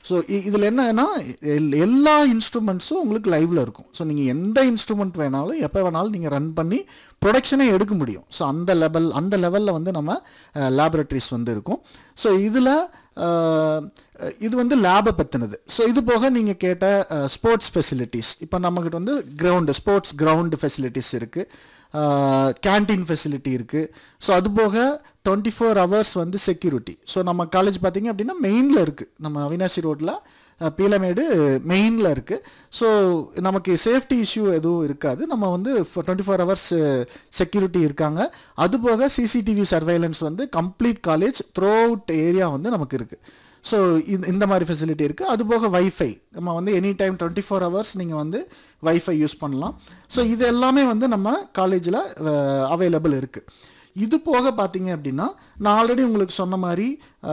So இதில் என்னன்னா L- எல்லா இன்ஸ்ட்ருமெண்ட்ஸும் உங்களுக்கு லைவ்ல இருக்கும் ஸோ நீங்கள் எந்த இன்ஸ்ட்ருமெண்ட் வேணாலும் எப்போ வேணாலும் நீங்கள் ரன் பண்ணி ப்ரொடக்ஷனே எடுக்க முடியும் ஸோ அந்த லெவல் அந்த லெவலில் வந்து நம்ம லேபரட்டரிஸ் வந்து இருக்கும் ஸோ இதில் இது வந்து லேபை பற்றினது ஸோ இது போக நீங்கள் கேட்ட ஸ்போர்ட்ஸ் ஃபெசிலிட்டிஸ் இப்போ நம்மக்கிட்ட வந்து கிரவுண்டு ஸ்போர்ட்ஸ் கிரவுண்டு ஃபெசிலிட்டிஸ் இருக்குது கேண்டீன் ஃபெசிலிட்டி இருக்குது ஸோ அது போக டுவெண்ட்டி ஃபோர் ஹவர்ஸ் வந்து செக்யூரிட்டி ஸோ நம்ம காலேஜ் பார்த்தீங்க அப்படின்னா மெயினில் இருக்குது நம்ம அவினாசி ரோட்டில் பீலமேடு மெயினில் இருக்குது ஸோ நமக்கு சேஃப்டி இஷ்யூ எதுவும் இருக்காது நம்ம வந்து டுவெண்ட்டி ஃபோர் ஹவர்ஸ் செக்யூரிட்டி இருக்காங்க அது போக சிசிடிவி சர்வைலன்ஸ் வந்து complete college throughout area வந்து நமக்கு இருக்குது ஸோ இந்த இந்த மாதிரி ஃபெசிலிட்டி இருக்குது அது போக வைஃபை நம்ம வந்து any time twenty four hours நீங்கள் வந்து வைஃபை யூஸ் பண்ணலாம் ஸோ இது எல்லாமே வந்து நம்ம காலேஜில் அவைலபிள் இருக்குது இது போக பார்த்தீங்க அப்படின்னா நான் ஆல்ரெடி உங்களுக்கு சொன்ன மாதிரி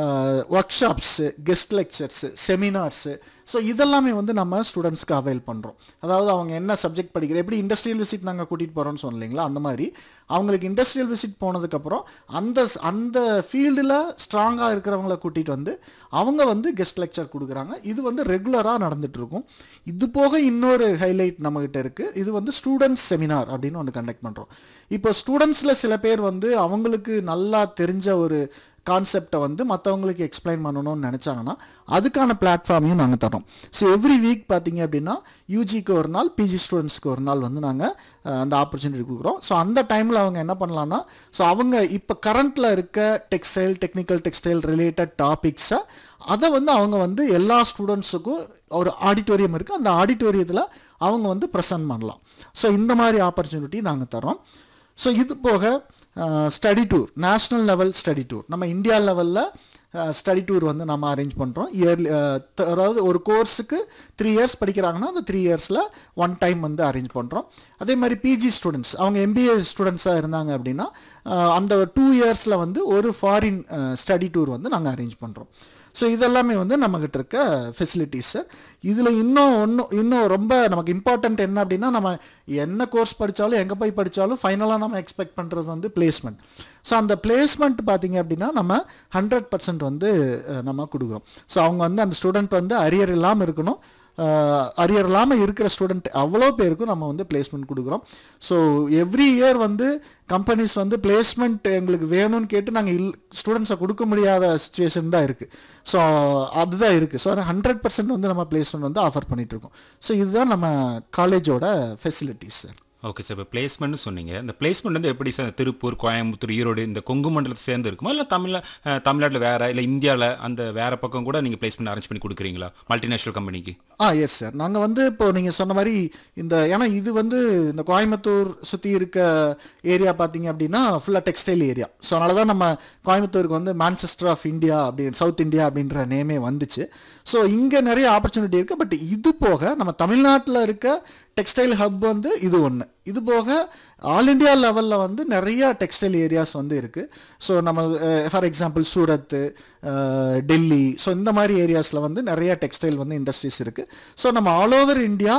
workshops guest lectures seminars so இதெல்லாமே வந்து நம்ம ஸ்டூடெண்ட்ஸ்க்கு அவைல் பண்ணுறோம் அதாவது அவங்க என்ன சப்ஜெக்ட் படிக்கிற எப்படி இண்டஸ்ட்ரியல் விசிட் நாங்கள் கூட்டிகிட்டு போகிறோம்னு சொன்னீங்களா அந்த மாதிரி அவங்களுக்கு இண்டஸ்ட்ரியல் விசிட் போனதுக்கப்புறம் அந்த அந்த ஃபீல்டில் ஸ்ட்ராங்காக இருக்கிறவங்கள கூட்டிகிட்டு வந்து அவங்க வந்து கெஸ்ட் லெக்சர் கொடுக்குறாங்க இது வந்து ரெகுலராக நடந்துட்டு இருக்கும் இது போக இன்னொரு ஹைலைட் நம்மகிட்ட இருக்குது இது வந்து ஸ்டூடெண்ட்ஸ் செமினார் அப்படின்னு ஒன்று கண்டக்ட் பண்ணுறோம் இப்போ ஸ்டூடெண்ட்ஸில் சில பேர் வந்து அவங்களுக்கு நல்லா தெரிஞ்ச ஒரு கான்செப்டை வந்து மற்றவங்களுக்கு எக்ஸ்பிளைன் பண்ணணும்னு நினச்சாங்கன்னா அதுக்கான பிளாட்ஃபார்மையும் நாங்கள் தரோம் ஸோ எவ்ரி வீக் பார்த்தீங்க அப்படின்னா யூஜிக்கு ஒரு நாள் பிஜி ஸ்டூடெண்ட்ஸ்க்கு ஒரு நாள் வந்து நாங்கள் அந்த ஆப்பர்ச்சுனிட்டி கொடுக்குறோம் ஸோ அந்த டைமில் அவங்க என்ன பண்ணலாம்னா ஸோ அவங்க இப்போ கரண்ட்டில் இருக்க டெக்ஸ்டைல் டெக்னிக்கல் டெக்ஸ்டைல் ரிலேட்டட் டாபிக்ஸை அதை வந்து அவங்க வந்து எல்லா ஸ்டூடெண்ட்ஸுக்கும் ஒரு ஆடிட்டோரியம் இருக்குது அந்த ஆடிட்டோரியத்தில் அவங்க வந்து ப்ரெசன்ட் பண்ணலாம் ஸோ இந்த மாதிரி ஆப்பர்ச்சுனிட்டி நாங்கள் தரோம் ஸோ இது போக study tour national level study tour நம்ம இந்தியா லெவலில் ஸ்டடி டூர் வந்து நம்ம அரேஞ்ச் பண்ணுறோம் இயர்லி அதாவது ஒரு கோர்ஸுக்கு த்ரீ இயர்ஸ் படிக்கிறாங்கன்னா அந்த த்ரீ இயர்ஸில் ஒன் டைம் வந்து அரேஞ்ச் பண்ணுறோம் அதே மாதிரி பிஜி ஸ்டூடெண்ட்ஸ் அவங்க எம்பிஏ ஸ்டூடெண்ட்ஸாக இருந்தாங்க அப்படின்னா அஹ், அந்த டூ இயர்ஸில் வந்து ஒரு ஃபாரின் ஸ்டடி டூர் வந்து நாங்கள் அரேஞ்ச் பண்ணுறோம் ஸோ இதெல்லாமே வந்து நம்மகிட்ட இருக்க ஃபெசிலிட்டிஸு இதில் இன்னும் ஒன்றும் இன்னும் ரொம்ப நமக்கு இம்பார்ட்டன்ட் என்ன அப்படின்னா நம்ம என்ன கோர்ஸ் படித்தாலும் எங்கே போய் படித்தாலும் ஃபைனலாக நம்ம எக்ஸ்பெக்ட் பண்ணுறது வந்து பிளேஸ்மெண்ட் ஸோ அந்த பிளேஸ்மெண்ட் பார்த்தீங்க அப்படின்னா நம்ம ஹண்ட்ரட் பர்சன்ட் வந்து அஹ், நம்ம கொடுக்குறோம் ஸோ அவங்க வந்து அந்த ஸ்டூடெண்ட் வந்து அரியர் இல்லாமல் இருக்கணும் அரியர் இல்லாமல் இருக்கிற ஸ்டூடெண்ட் அவ்வளோ பேருக்கும் நம்ம வந்து பிளேஸ்மெண்ட் கொடுக்குறோம் ஸோ எவ்ரி இயர் வந்து கம்பெனிஸ் வந்து பிளேஸ்மெண்ட் எங்களுக்கு வேணும்னு கேட்டு நாங்கள் இல் ஸ்டூடெண்ட்ஸை கொடுக்க முடியாத சுச்சுவேஷன் தான் இருக்குது ஸோ அதுதான் இருக்குது ஸோ ஹண்ட்ரட் பர்சன்ட் வந்து நம்ம பிளேஸ்மெண்ட் வந்து ஆஃபர் பண்ணிகிட்ருக்கோம் ஸோ இதுதான் நம்ம காலேஜோட ஃபெசிலிட்டிஸ் சார் ஓகே சார் இப்போ பிளேஸ்மெண்ட்னு சொன்னீங்க இந்த பிளேஸ்மெண்ட் வந்து எப்படி சார் திருப்பூர் கோயம்புத்தூர் ஈரோடு இந்த கொங்கு மண்டலத்தை சேர்ந்து இருக்குமா இல்லை தமிழ்ல அஹ், தமிழ்நாட்டில் வேற இல்லை இந்தியாவில் அந்த வேற பக்கம் கூட நீங்கள் பிளேஸ்மெண்ட் அரேஞ்ச் பண்ணி கொடுக்குறீங்களா மல்டிநேஷனல் கம்பெனிக்கு ஆ எஸ் சார் நாங்கள் வந்து இப்போ நீங்கள் சொன்ன மாதிரி இந்த ஏன்னா இது வந்து இந்த கோயம்புத்தூர் சுற்றி இருக்க ஏரியா பார்த்தீங்க அப்படின்னா ஃபுல்லாக டெக்ஸ்டைல் ஏரியா ஸோ அதனால தான் நம்ம கோயம்புத்தூருக்கு வந்து மான்செஸ்டர் ஆஃப் இந்தியா அப்படி சவுத் இந்தியா அப்படின்ற நேமே வந்துச்சு ஸோ இங்கே நிறைய ஆப்பர்ச்சுனிட்டி இருக்குது பட் இது போக நம்ம தமிழ்நாட்டில் இருக்க டெக்ஸ்டைல் ஹப் வந்து இது ஒன்று இது போக ஆல் இண்டியா லெவலில் வந்து நிறைய டெக்ஸ்டைல் ஏரியாஸ் வந்து இருக்குது ஸோ நம்ம ஃபார் எக்ஸாம்பிள் சூரத்து அஹ், டெல்லி ஸோ இந்த மாதிரி ஏரியாஸில் வந்து நிறைய டெக்ஸ்டைல் வந்து இண்டஸ்ட்ரீஸ் இருக்குது ஸோ நம்ம ஆல் ஓவர் இந்தியா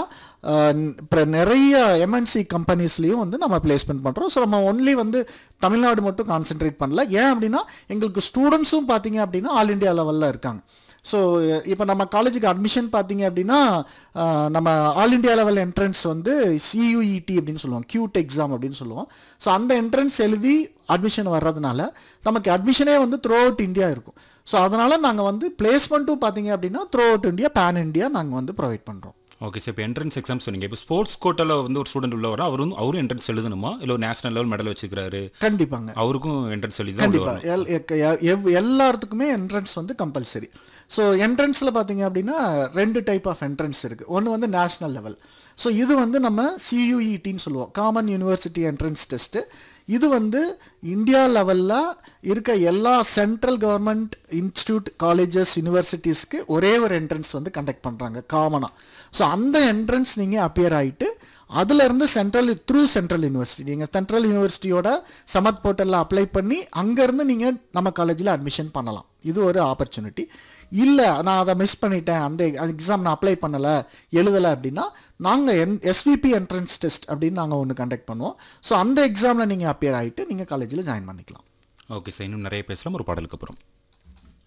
இப்போ நிறைய எம்என்சி கம்பெனிஸ்லேயும் வந்து நம்ம பிளேஸ்மெண்ட் பண்ணுறோம் ஸோ நம்ம ஒன்லி வந்து தமிழ்நாடு மட்டும் கான்சென்ட்ரேட் பண்ணல ஏன் அப்படின்னா எங்களுக்கு ஸ்டூடெண்ட்ஸும் பார்த்தீங்க அப்படின்னா ஆல் இண்டியா லெவலில் இருக்காங்க ஸோ இப்போ நம்ம காலேஜுக்கு அட்மிஷன் பார்த்தீங்க அப்படின்னா அஹ், நம்ம ஆல் இண்டியா லெவல் என்ட்ரன்ஸ் வந்து சியூஇடி அப்படின்னு சொல்லுவோம் கியூட் எக்ஸாம் அப்படின்னு சொல்லுவோம் ஸோ அந்த என்ட்ரன்ஸ் எழுதி அட்மிஷன் வர்றதுனால நமக்கு அட்மிஷனே வந்து த்ரூ அவுட் இந்தியா இருக்கும் ஸோ அதனால் நாங்கள் வந்து பிளேஸ்மெண்ட்டும் பார்த்தீங்க அப்படின்னா throughout India pan India நாங்கள் வந்து ப்ரொவைட் பண்ணுறோம் ஓகே சார் இப்போ என்ட்ரன்ஸ் எக்ஸாம் சொன்னீங்க இப்போ ஸ்போர்ட்ஸ் கோட்டாவில் வந்து ஒரு ஸ்டூடெண்ட் உள்ள வர அவரும் அவரும் என்ட்ரன்ஸ் எழுதணுமா இல்லை ஒரு நேஷனல் லெவல் மெடல் வச்சுக்கிறாரு கண்டிப்பாங்க அவருக்கும் என்ட்ரன்ஸ் எழுதி தான் உள்ள கண்டிப்பா வரணும். எல் எக்க- எ- எவ் எல்லாத்துக்குமே என்ட்ரன்ஸ் வந்து கம்பல்சரி ஸோ என்ட்ரன்ஸில் பார்த்தீங்க அப்படின்னா ரெண்டு டைப் ஆஃப் என்ட்ரன்ஸ் இருக்குது ஒன்று வந்து நேஷ்னல் லெவல் ஸோ இது வந்து நம்ம சியூஇடின்னு சொல்லுவோம் காமன் யூனிவர்சிட்டி என்ட்ரன்ஸ் டெஸ்ட்டு இது வந்து இந்தியா லெவலில் இருக்க எல்லா சென்ட்ரல் கவர்மெண்ட் இன்ஸ்டியூட் காலேஜஸ் யூனிவர்சிட்டிஸ்க்கு ஒரே ஒரு என்ட்ரன்ஸ் வந்து கண்டக்ட் பண்ணுறாங்க காமனாக ஸோ அந்த என்ட்ரன்ஸ் நீங்கள் அப்பியர் ஆகிட்டு அதுலேருந்து சென்ட்ரல் த்ரூ சென்ட்ரல் யூனிவர்சிட்டி நீங்கள் சென்ட்ரல் யூனிவர்சிட்டியோட சமத் போர்ட்டலில் அப்ளை பண்ணி அங்கேருந்து நீங்கள் நம்ம காலேஜில் அட்மிஷன் பண்ணலாம் இது ஒரு ஆப்பர்ச்சுனிட்டி இல்லை நான் அதை மிஸ் பண்ணிட்டேன் அந்த எக்ஸாம் நான் அப்ளை பண்ணலை எழுதலை அப்படின்னா நாங்கள் என் எஸ்விபி என்ட்ரன்ஸ் டெஸ்ட் அப்படின்னு நாங்கள் ஒன்று கண்டக்ட் பண்ணுவோம் ஸோ அந்த எக்ஸாமில் நீங்கள் அப்பியர் ஆகிட்டு நீங்கள் காலேஜில் ஜாயின் பண்ணிக்கலாம் ஓகே சார் இன்னும் நிறைய பேசலாம் ஒரு பாடலுக்கு அப்புறம்